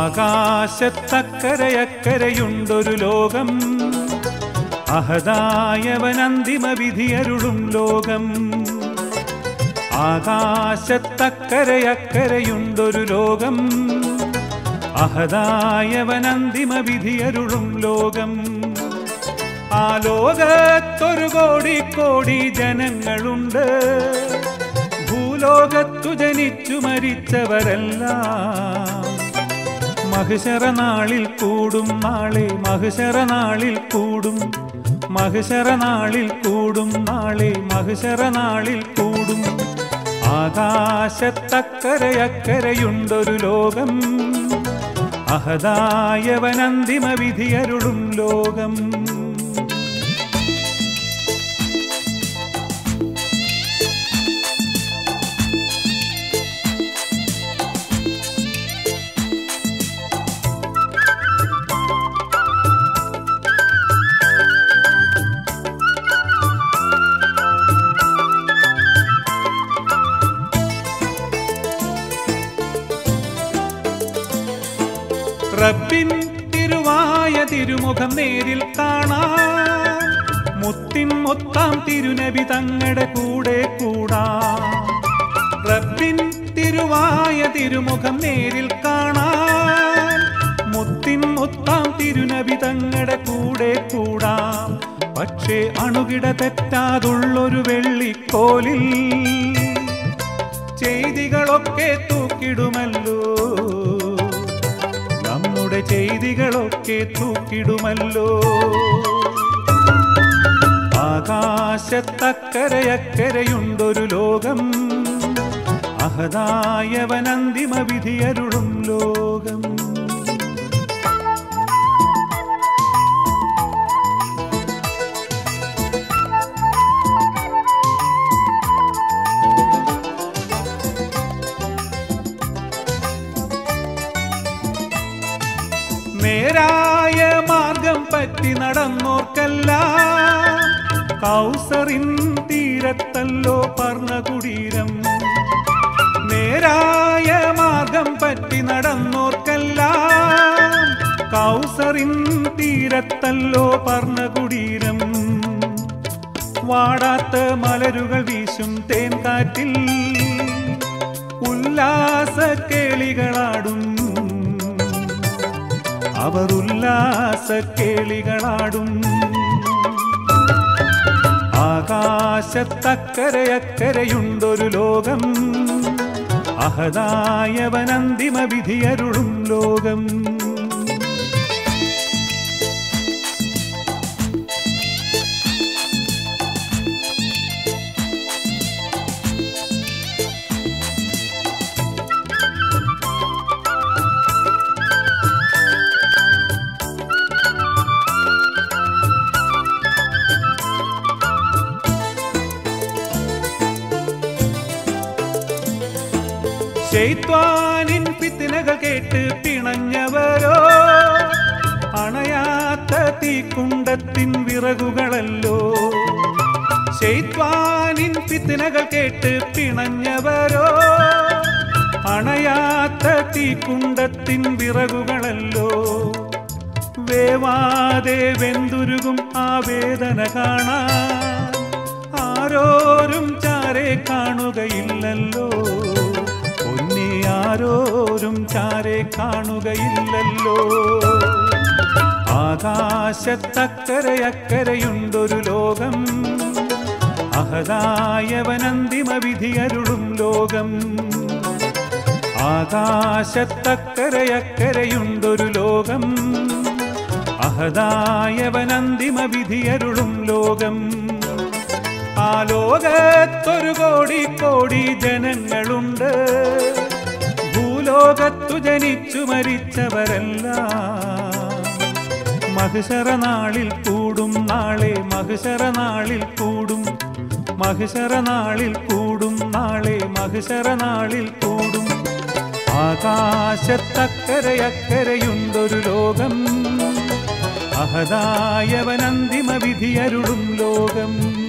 ആകാശത്തക്കരയക്കരയുണ്ടൊരു ലോകം അഹദായവനന്തിമ വിധിയരുളും ലോകം ആകാശത്തക്കരയക്കരയുണ്ടൊരു ലോകം അഹദായവനന്തിമ വിധിയരുളും ലോകം ആ ലോകത്തൊരു കോടി കോടി ജനങ്ങളുണ്ട് ഭൂലോകത്തു ജനിച്ചു മരിച്ചവരെല്ലാം മഹിഷറ നാളിൽ കൂടും നാളെ മഹിഷറ നാളിൽ കൂടും മഹിഷറ നാളിൽ കൂടും നാളെ മഹിഷറ നാളിൽ കൂടും ആകാശത്തക്കരയക്കരയുണ്ടൊരു ലോകം അഹദായവനന്തിമ വിധിയരുളും ലോകം റബ്ബിൻ തിരുവായ തിരുമുഖം നേരിൽ കാണാൻ മുത്തിൻ മൊത്താം തിരുനബി തങ്ങളുടെ കൂടെ കൂടാ റബ്ബിൻ തിരുവായ തിരുമുഖം നേരിൽ കാണാൻ മുത്തിൻ മൊത്താം തിരുനബി തങ്ങളുടെ കൂടെ കൂടാം പക്ഷേ അണുകിട തെറ്റാതുള്ളൊരു വെള്ളിക്കോലിൽ ചെയ്തികളൊക്കെ തൂക്കിടുമല്ലോ നമ്മുടെ ചെയ്തികളൊക്കെ തൂക്കിടുമല്ലോ ആകാശത്തക്കരയക്കരയുണ്ടൊരു ലോകം അഹദായവനന്തിമ വിധിയരുളും ലോകം നേരായ മാർഗം പറ്റി നടന്നോർക്കെല്ലാം കൗസറിൻ തീരത്തല്ലോ പർണകുടീരം നേരായ മാർഗം പറ്റി നടന്നോർക്കെല്ലാം കൗസറിൻ തീരത്തല്ലോ പർണകുടീരം വാടാത്ത മലരുകൾ വീശും തേൻ കാറ്റിൽ ഉല്ലാസ കേളികളാടും അവർ ഉല്ലാസ കേളികളാടും ആകാശത്തക്കരയക്കരയുണ്ടൊരു ലോകം അഹദായവനന്തിമ വിധിയരുളും ലോകം ശൈത്വാനിൻ ഫിത്തിനകൾ കേട്ട് പിണഞ്ഞവരോ അണയാത്ത തീക്കുണ്ടത്തിൻ വിറകുകളല്ലോ ശൈത്വാനിൻ ഫിത്തിനകൾ കേട്ട് പിണഞ്ഞവരോ അണയാത്ത തീക്കുണ്ടത്തിൻ വിറകുകളല്ലോ വേവാതെ വെന്തുരുകും ആ വേദന കാണാൻ ആരോരും ചാരെ കാണുകയില്ലല്ലോ പൊന്നെ ആരോരും ചാരെ കാണുകയില്ലല്ലോ ആകാശത്തക്കരയക്കരയുണ്ടൊരു ലോകം അഹദായവനന്തിമ വിധിയരുളും ലോകം ആകാശത്തക്കരയക്കരയുണ്ടൊരു ലോകം അഹദായവനന്തിമ വിധിയരുളും ലോകം ആ ലോകത്തൊരു കോടി കോടി ജനങ്ങളുണ്ട് ഭൂലോകത്തു ജനിച്ചു മരിച്ചവരെല്ലാം മഹിഷറ നാളിൽ കൂടും നാളെ മഹിഷറ നാളിൽ കൂടും മഹിഷറ നാളിൽ കൂടും നാളെ മഹിഷറ നാളിൽ കൂടും ആകാശത്തക്കരയക്കരയുണ്ടൊരു ലോകം അഹദായവനന്തിമ വിധിയരുളും ലോകം